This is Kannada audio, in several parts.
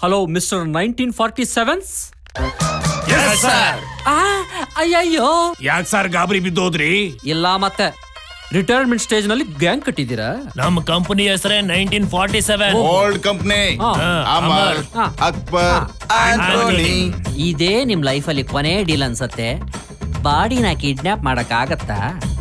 Hello mister nineteen forty sevens sir ಅಯ್ಯಯ್ಯೋ ಯಾಕೆ ಸರ್ ಗಾಬರಿ ಬಿದ್ದೋದ್ರಿ ಇಲ್ಲ ಮತ್ತೆ ರಿಟೈರ್ಮೆಂಟ್ ಸ್ಟೇಜ್ ನಲ್ಲಿ ಗ್ಯಾಂಗ್ ಕಟ್ಟಿದ್ದೀರಾ ನಮ್ಮ ಕಂಪನಿ ಹೆಸರೇ nineteen forty seven old company ಹಾ. ಅಮರ್ ಹಾ. ಅಕ್ಬರ್ ಆಂಟೋನಿ ಇದೇ ನಿಮ್ ಲೈಫಲ್ಲಿ ಕೊನೆ ಡೀಲ್ ಅನ್ಸತ್ತೆ ಬಾಡಿನ ಕಿಡ್ನಾಪ್ ಮಾಡಕ್ ಆಗತ್ತಾ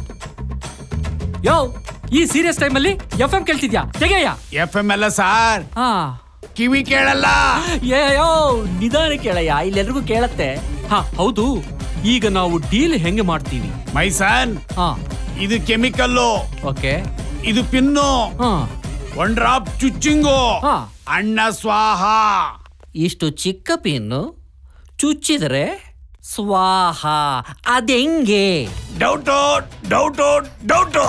ಯೋ ಈ ಸೀರಿಯಸ್ ಟೈಮಲ್ಲಿ ಎಫ್ ಎಂ ಕೇಳ್ತಿದ್ಯಾ ತೆಗೆಯ ಎಫ್ ಎಂ ಎಲ್ಲ ಸಾರ್ ಹಾ ಕಿವಿ ಕೇಳಲ್ಲ ಏ ಯೋ ನಿಧಾನ ಕೇಳಯ್ಯ ಇಲ್ಲೆಲ್ರಿಗೂ ಕೇಳತ್ತೆ ಹಾ ಹೌದು ಈಗ ನಾವು ಡೀಲ್ ಹೆಂಗೆ ಮಾಡ್ತೀವಿ ಮೈಸನ್ ಹಾ ಇದು ಕೆಮಿಕಲ್ಲು ಓಕೆ ಇದು ಪಿನ್ನು ಹಾ ಒನ್ ಡ್ರಾಪ್ ಚುಚ್ಚಿಂಗು ಹಾ. ಅಣ್ಣ ಸ್ವಾಹ ಇಷ್ಟು ಚಿಕ್ಕ ಪಿನ್ನು ಚುಚ್ಚಿದ್ರೆ ಸ್ವಾಹ ಅದೆಂಗೆ ಡೌಟು ಡೌಟು ಡೌಟು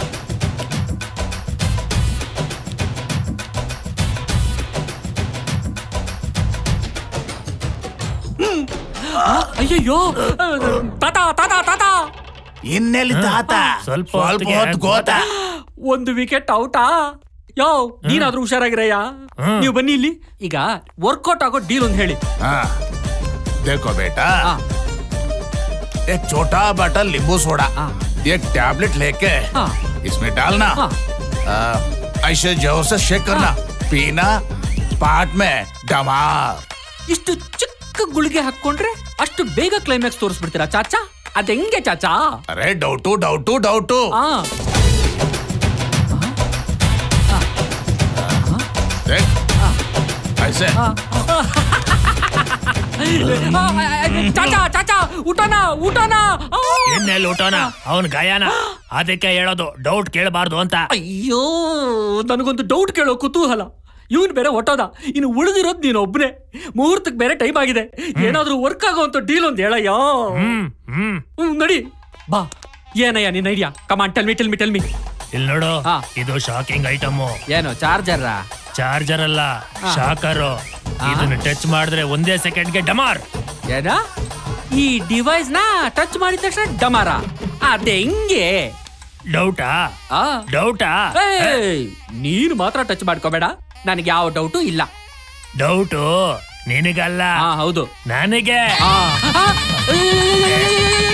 ಅಯ್ಯಯ್ಯೋ ತಾತ ತಾತ ತಾತ ಇನ್ನೆಲ್ಲಿ ತಾತ ಸ್ವಲ್ಪ ಸ್ವಲ್ಪ ಹೊತ್ತಿಗೆ ಹೊತ್ತು ಗೋತ ಒಂದು ವಿಕೆಟ್ ಔಟಾ ಯೋ ನೀನಾದ್ರೂ ಹುಷಾರಾಗಿರಯ್ಯ ನೀವು ಬನ್ನಿ ಇಲ್ಲಿ ಈಗ ವರ್ಕೌಟ್ ಆಗೋ ಡೀಲ್ ಒಂದು ಹೇಳಿ हाँ देखो बेटा ಹಾ एक छोटा बटन नींबू सोडा हाँ। एक टैबलेट लेके हाँ। इसमें डालना हाँ। आ, ऐसे जोर से शेक करना पीना पार्ट में डमार ಇಷ್ಟು ಚಿಕ್ಕ ಗುಳಿಗೆ ಹಾಕೊಂಡ್ರೆ ಅಷ್ಟು ಬೇಗ ಕ್ಲೈಮ್ಯಾಕ್ಸ್ ತೋರಿಸ್ಬಿಡ್ತೀರಾ ಚಾಚಾ ಅದೆಂಗೆ ಚಾಚಾ अरे डाउटू डाउटू डाउटू ಆ देख ऐसे ಆ, ಆ, ಚಾಚಾ ಚಾಚಾ ಊಟನ ಊಟನ ಆ! ಎಣ್ಣೆಲ್ಲಿ ಊಟನ ಅವನ್ ಗಾಯನ ಅದಕ್ಕೆ ಹೇಳೋದು ಡೌಟ್ ಕೇಳಬಾರ್ದು ಅಂತ ಅಯ್ಯೋ ನನಗೊಂದು ಡೌಟ್ ಕೇಳೋ ಕುತೂಹಲ ಇವನ್ ಬೇರೆ ಹೊಟ್ಟೋದ ಇನ್ನು ಉಳಿದಿರೋದ್ ನೀನು ಒಬ್ನೇ ಮುಹೂರ್ತಕ್ಕೆ ಬೇರೆ ಟೈಮ್ ಆಗಿದೆ ಏನಾದ್ರೂ ವರ್ಕ್ ಆಗೋಂತ ಡೀಲ್ ಒಂದ್ ಹೇಳಯ್ಯೋ ಹ್ಮ್ ಹ್ಮ್ ಹ್ಮ್, ನಡಿ ಬಾ ಏನಯ್ಯ ನಿನ್ನ idea come on tell me tell me tell me ಇಲ್ಲಿ ನೋಡು ಹಾ. ಇದು ಶಾಕಿಂಗ್ ಐಟಮ್ ಏನು ಚಾರ್ಜರ್ ಚಾರ್ಜರ್ ಅಲ್ಲ ಶಾಕರು ಇದನ್ನ ಟಚ್ ಮಾಡಿದ್ರೆ ಒಂದೇ ಸೆಕೆಂಡ್ಗೆ ಡಮಾರ್ ಏನ ಈ ಡಿವೈಸ್ ನ ಟಚ್ ಮಾಡಿದ ತಕ್ಷಣ ಡಮಾರ ಅದೇ ಹೆಂಗೆ ಡೌಟಾ ಆ ಡೌಟಾ ಏಯ್, ನೀನು ಮಾತ್ರ ಟಚ್ ಮಾಡ್ಕೋಬೇಡ ನನಗೆ ಯಾವ ಡೌಟು ಇಲ್ಲ ಡೌಟು ನಿನಗಲ್ಲ ಹಾ ಹೌದು ನನಗೆ ಆ, ಆ, ಏಯ್,